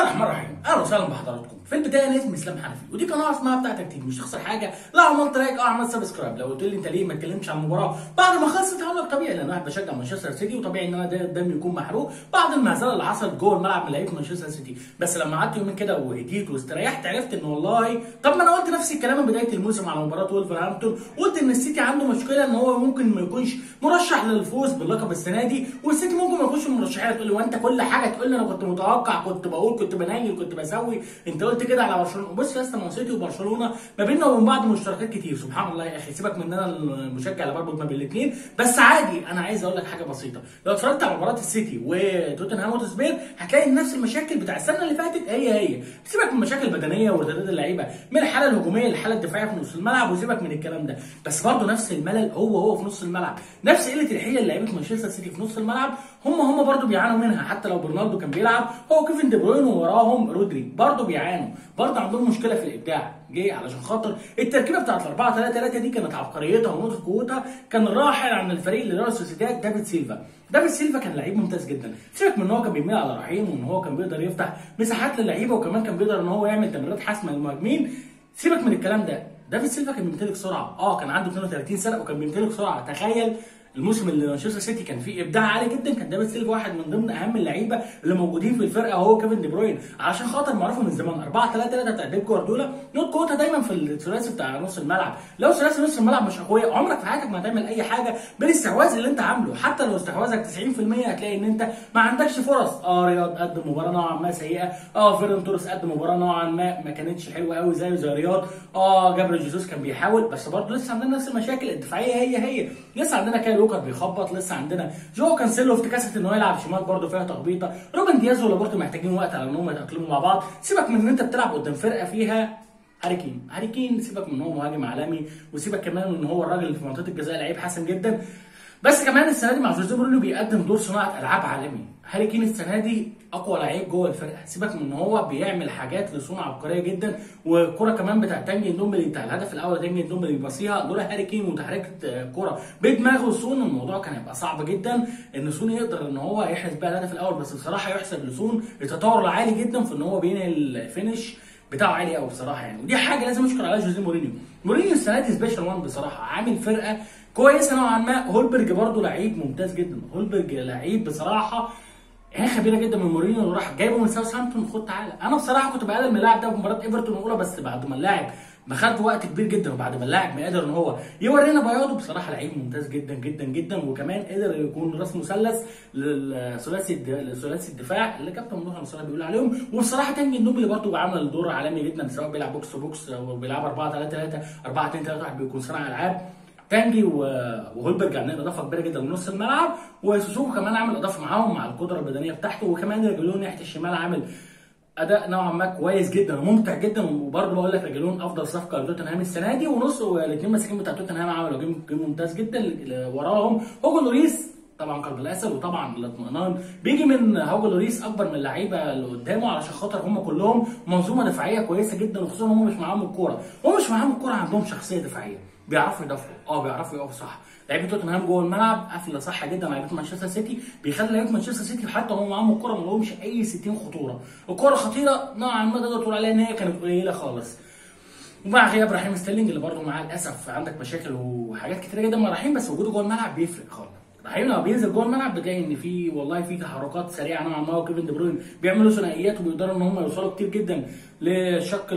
الرحمن الرحيم اهلا وسهلا بحضراتكم في البدايه انا اسمي اسلام حنفي ودي قناه اسمها بتاعتك تيجي مش تخسر حاجه لا عملت لايك او عملت سبسكرايب لو قلت لي انت ليه ما اتكلمتش عن المباراه بعد ما خلصت هقول لك طبيعي لان انا بشجع مانشستر سيتي وطبيعي ان انا ده دمي يكون محروق بعد المهزله اللي حصلت جوه الملعب من لعيبه مانشستر سيتي بس لما قعدت يومين كده وهديت واستريحت عرفت ان والله طب ما انا قلت نفس الكلام من بدايه الموسم على مباراه ولفرهامبتون قلت ان السيتي عنده مشكله ان هو ممكن ما يكونش مرشح للفوز باللقب السنه دي والسيتي ممكن ما يكونش من المرشحين تقول لي وانت كل حاجه تقول لي انا كنت متوقع كنت بقول كنت بنيل كنت بسوي انت قلت كده على برشلونه بص يا اسطى ما سيتي وبرشلونه ما بيننا وبين بعض مشتركات كتير سبحان الله يا اخي سيبك من انا المشجع اللي بربط ما بين الاثنين بس عادي انا عايز اقول لك حاجه بسيطه لو اتفرجت على مباراه السيتي وتوتنهام وتسبير هتلاقي نفس المشاكل بتاع السنه اللي فاتت هي هي سيبك من المشاكل البدنيه وارتداد اللعيبه من الحاله الهجوميه للحاله الدفاعيه في نص الملعب وسيبك من الكلام ده بس برضه نفس الملل هو هو في نص الملعب نفس قله الحيله اللي لعيبه مانشستر سيتي في نص الملعب هم هم برضه بيعانوا منها حتى لو برناردو كان بيلعب هو كيفن دي بروين ووراهم رودري برضه بيعانوا برضه عندهم مشكله في الابداع جه علشان خاطر التركيبه بتاعت 4 3 3 دي كانت عبقريتها ونقطه قوتها كان راحل عن الفريق اللي رأس سوسيداد دافيد سيلفا دافيد سيلفا كان لعيب ممتاز جدا سيبك من ان هو كان بيميل على رحيم وان هو كان بيقدر يفتح مساحات للعيبه وكمان كان بيقدر ان هو يعمل تمريرات حاسمه للمهاجمين سيبك من الكلام ده دافيد سيلفا كان بيمتلك سرعه اه كان عنده 32 سنه وكان بيمتلك سرعه تخيل الموسم اللي مانشستر سيتي كان فيه ابداع عالي جدا كان دافيد سيلفا واحد من ضمن اهم اللعيبه اللي موجودين في الفرقه وهو كيفن دي بروين عشان خاطر معروفه من زمان 4 3 3 بتاع بيب جوارديولا نوت قوتها دايما في الثلاثي بتاع نص الملعب لو ثلاثي نص الملعب مش اقوياء عمرك في حياتك ما هتعمل اي حاجه بالاستحواذ اللي انت عامله حتى لو استحواذك 90% هتلاقي ان انت ما عندكش فرص اه رياض قدم مباراه نوعا ما سيئه اه فيرن توريس قدم مباراه نوعا ما ما كانتش حلوه قوي زيه زي رياض اه جابريل جيسوس كان بيحاول بس برضه لسه عندنا نفس المشاكل الدفاعيه هي هي لسه عندنا كاي لوكر بيخبط لسه عندنا جو كانسيلو افتكاسه ان هو يلعب شمال برضه فيها تخبيطه روبن دياز ولابورتو محتاجين وقت على ان هم يتاقلموا مع بعض سيبك من ان انت بتلعب قدام فرقه فيها هاري كين هاري كين سيبك من ان هو مهاجم عالمي وسيبك كمان من ان هو الراجل اللي في منطقه الجزاء لعيب حسن جدا بس كمان السنه دي مع جوزيه مورينيو بيقدم دور صناعه العاب عالمي هاري كين السنه دي اقوى لعيب جوه الفرقه سيبك من ان هو بيعمل حاجات لصنع عبقريه جدا والكره كمان بتاع تانجي دومبلي بتاع الهدف الاول تانجي دومبلي بيباصيها دور هاري كين وتحريك كره بدماغه سون الموضوع كان هيبقى صعب جدا ان سون يقدر ان هو يحرز بقى الهدف الاول بس بصراحه يحسب لسون التطور العالي جدا في ان هو بينهي الفينش بتاعه عالي قوي بصراحه يعني ودي حاجه لازم اشكر عليها جوزيه مورينيو مورينيو السنه دي سبيشال وان بصراحه عامل فرقه كويسه نوعا ما هولبرج برضه لعيب ممتاز جدا هولبرج لعيب بصراحه هي خبيره جدا من مورينيو اللي راح جايبه من ساوثهامبتون خد تعالى انا بصراحه كنت بقلل من اللاعب ده في مباراه ايفرتون الاولى بس بعد ما اللاعب ما خد وقت كبير جدا وبعد ما اللاعب ما قدر ان هو يورينا بياضه بصراحه لعيب ممتاز جدا جدا جدا وكمان قدر يكون راس مثلث للثلاثي ثلاثي الدفاع اللي كابتن ممدوح نصر بيقول عليهم وبصراحه تاني النوبلي برضه عمل دور عالمي جدا سواء بيلعب بوكس تو بوكس او بيلعب 4 3 3 4 2 3 1 بيكون صانع العاب تانجي وهولبرج عاملين اضافه كبيره جدا لنص الملعب وسوسوكو كمان عامل اضافه معاهم مع القدره البدنيه بتاعته وكمان رجلون ناحيه الشمال عامل اداء نوعا ما كويس جدا وممتع جدا وبرضه بقول لك رجلون افضل صفقه لتوتنهام السنه دي ونص والاثنين مساكين بتاع توتنهام عملوا جيم ممتاز جدا وراهم هوجو لوريس طبعا قلب الاسد وطبعا الاطمئنان بيجي من هوجو لوريس اكبر من اللعيبه اللي قدامه علشان خاطر هم كلهم منظومه دفاعيه كويسه جدا وخصوصا هم مش معاهم الكوره هم مش معاهم الكوره عندهم شخصيه دفاعيه بيعرفوا يدافعوا اه بيعرفوا يقفوا صح لعيبه توتنهام جوه الملعب قافله صح جدا على لعيبه مانشستر سيتي بيخلي لعيبه مانشستر سيتي حتى هم معاهم الكوره ما لهمش اي 60 خطوره الكوره خطيره نوعا ما تقدر تقول عليها ان هي كانت قليله خالص ومع غياب رحيم ستيرلينج اللي برضه معاه للاسف عندك مشاكل وحاجات كتيره جدا مع رحيم بس وجوده جوه الملعب بيفرق خالص رحيم لما بينزل جوه الملعب بتلاقي ان في والله في تحركات سريعه نوعا ما وكيفن دي بروين بيعملوا ثنائيات وبيقدروا ان هم يوصلوا كتير جدا لشق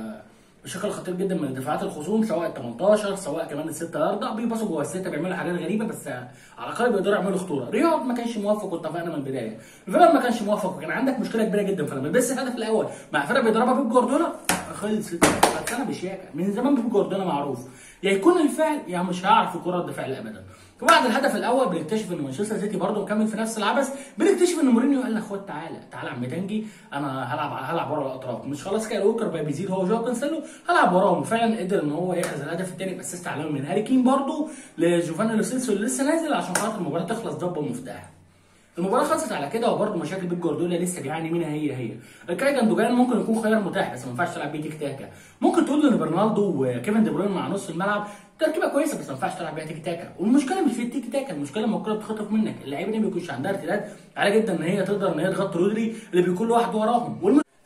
بشكل خطير جدا من دفاعات الخصوم سواء ال 18 سواء كمان الستة ياردة بيباصوا جوه الستة بيعملوا حاجات غريبة بس على الاقل بيقدروا يعملوا خطورة رياض ما كانش موفق واتفقنا من البداية فيلان ما كانش موفق وكان عندك مشكلة كبيرة جدا فلما لبس الهدف الأول مع فرقة بيضربها بيب جوارديولا خلصت انا بشياكة من زمان بيب جوارديولا معروف يا يكون الفعل يا مش هيعرف يكون رد فعل ابدا وبعد الهدف الاول بنكتشف ان مانشستر سيتي برضه مكمل في نفس العبث بنكتشف ان مورينيو قال لك خد تعالى تعالى يا عم تانجي انا هلعب هلعب ورا الاطراف مش خلاص كده ووكر بقى بيزيد هو جو كانسيلو هلعب وراهم فعلا قدر ان هو يحرز الهدف الثاني باسيست عالمي من هاري كين برضه لجوفاني لوسيلسو اللي لسه نازل عشان خاطر المباراه تخلص ضربه مفتاح المباراه خلصت على كده وبرده مشاكل بيب جوارديولا لسه بيعاني منها هي هي الكاي جندوجان ممكن يكون خيار متاح بس ما ينفعش تلعب بيه تيك تاكا ممكن تقول ان برنالدو وكيفن دي بروين مع نص الملعب تركيبه كويسه بس ما ينفعش تلعب بيها تيك تاكا والمشكله مش في التيك تاكا المشكله لما الكوره بتخطف منك اللعيبه دي ما بيكونش عندها ارتداد عالي جدا ان هي تقدر ان هي تغطي رودري اللي بيكون لوحده وراهم والم...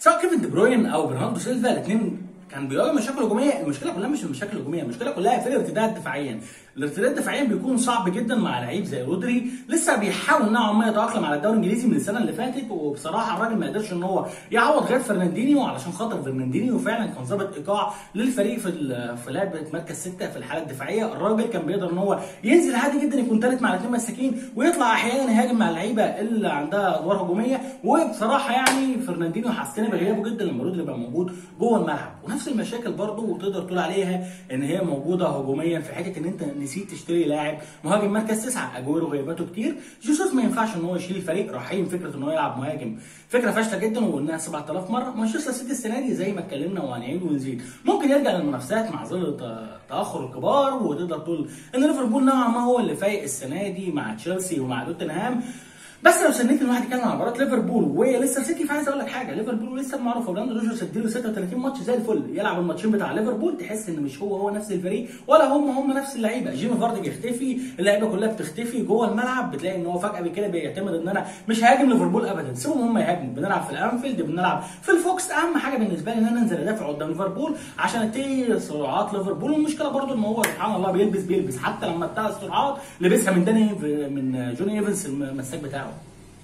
سواء كيفن دي بروين او برناردو سيلفا الاثنين كان بيواجهوا مشاكل هجوميه المشكله كلها مش المشاكل الهجوميه المشكله كلها في الارتداد دفاعيا الارتداد دفاعيا بيكون صعب جدا مع لعيب زي رودري لسه بيحاول نوعا ما يتاقلم على الدوري الانجليزي من السنه اللي فاتت وبصراحه الراجل ما قدرش ان هو يعوض غير فرناندينيو علشان خاطر فرناندينيو فعلا كان ظابط ايقاع للفريق في في لعبه مركز سته في الحاله الدفاعيه الراجل كان بيقدر ان هو ينزل عادي جدا يكون ثالث مع الاثنين مساكين ويطلع احيانا يهاجم مع اللعيبه اللي عندها ادوار هجوميه وبصراحه يعني فرناندينيو حسنا بغيابه جدا لما رودري بقى موجود جوه الملعب ونفس المشاكل برضه وتقدر تقول عليها ان هي موجوده هجوميا في حته ان انت نسيت تشتري لاعب مهاجم مركز تسعه اجويرو غياباته كتير جيسوس ما ينفعش ان هو يشيل الفريق رحيم فكره ان هو يلعب مهاجم فكره فاشله جدا وقلناها 7000 مره مانشستر سيتي السنه دي زي ما اتكلمنا وهنعيد ونزيد ممكن يرجع للمنافسات مع ظل تاخر الكبار وتقدر تقول ان ليفربول نوعا ما هو اللي فايق السنه دي مع تشيلسي ومع توتنهام بس لو سنيت ان واحد يتكلم عن مباراه ليفربول وليستر سيتي فعايز اقول لك حاجه ليفربول لسه معروف براندو روجرز اديله 36 ماتش زي الفل يلعب الماتشين بتاع ليفربول تحس ان مش هو هو نفس الفريق ولا هم هم نفس اللعيبه جيمي فاردي بيختفي اللعيبه كلها بتختفي جوه الملعب بتلاقي ان هو فجاه كده بيعتمد ان انا مش هاجم ليفربول ابدا سيبهم هم يهاجموا بنلعب في الانفيلد بنلعب في الفوكس اهم حاجه بالنسبه لي ان انا انزل ادافع قدام ليفربول عشان اتقي سرعات ليفربول والمشكله برضو ان هو سبحان الله بيلبس بيلبس حتى لما بتاع السرعات لبسها من داني من جوني ايفنس المساك بتاعه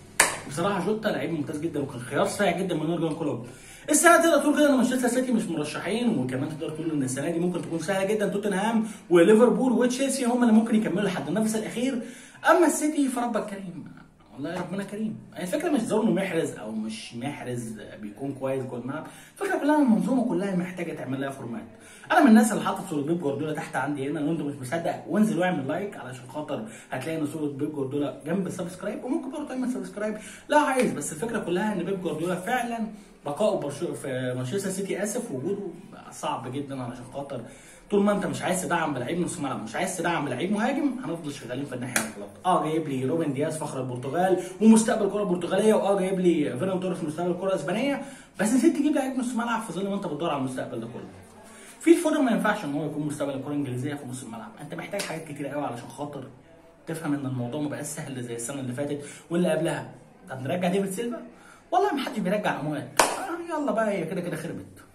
بصراحه جوتا لعيب ممتاز جدا وكان خيار سريع جدا من يورجن كلوب السنه تقدر تقول كده ان مانشستر سيتي مش مرشحين وكمان تقدر تقول ان السنه دي ممكن تكون سهله جدا توتنهام وليفربول وتشيلسي هم اللي ممكن يكملوا لحد النفس الاخير اما السيتي فربك كريم والله ربنا كريم يعني الفكره مش ظلم محرز او مش محرز بيكون كويس جوه الملعب الفكره كلها المنظومه كلها محتاجه تعمل لها فورمات انا من الناس اللي حاطط صوره بيب جوارديولا تحت عندي هنا لو انت مش مصدق وانزل واعمل لايك علشان خاطر هتلاقي ان صوره بيب جوارديولا جنب السبسكرايب وممكن برضه تعمل سبسكرايب لا عايز بس الفكره كلها ان بيب جوارديولا فعلا بقائه في مانشستر سيتي اسف وجوده صعب جدا علشان خاطر طول ما انت مش عايز تدعم بلعيب نص ملعب مش عايز تدعم بلعيب مهاجم هنفضل شغالين في الناحيه الغلط اه جايب لي روبن دياز فخر البرتغال ومستقبل الكره البرتغاليه واه جايب لي فيران توريس مستقبل الكره الاسبانيه بس نسيت تجيب لعيب نص ملعب في ظل ما انت بتدور على المستقبل ده كله في فودن ما ينفعش ان هو يكون مستقبل الكره الانجليزيه في نص الملعب انت محتاج حاجات كتير قوي علشان خاطر تفهم ان الموضوع ما بقاش سهل زي السنه اللي فاتت واللي قبلها طب نرجع ديفيد سيلفا والله ما حدش بيرجع اموات آه يلا بقى هي كده كده خربت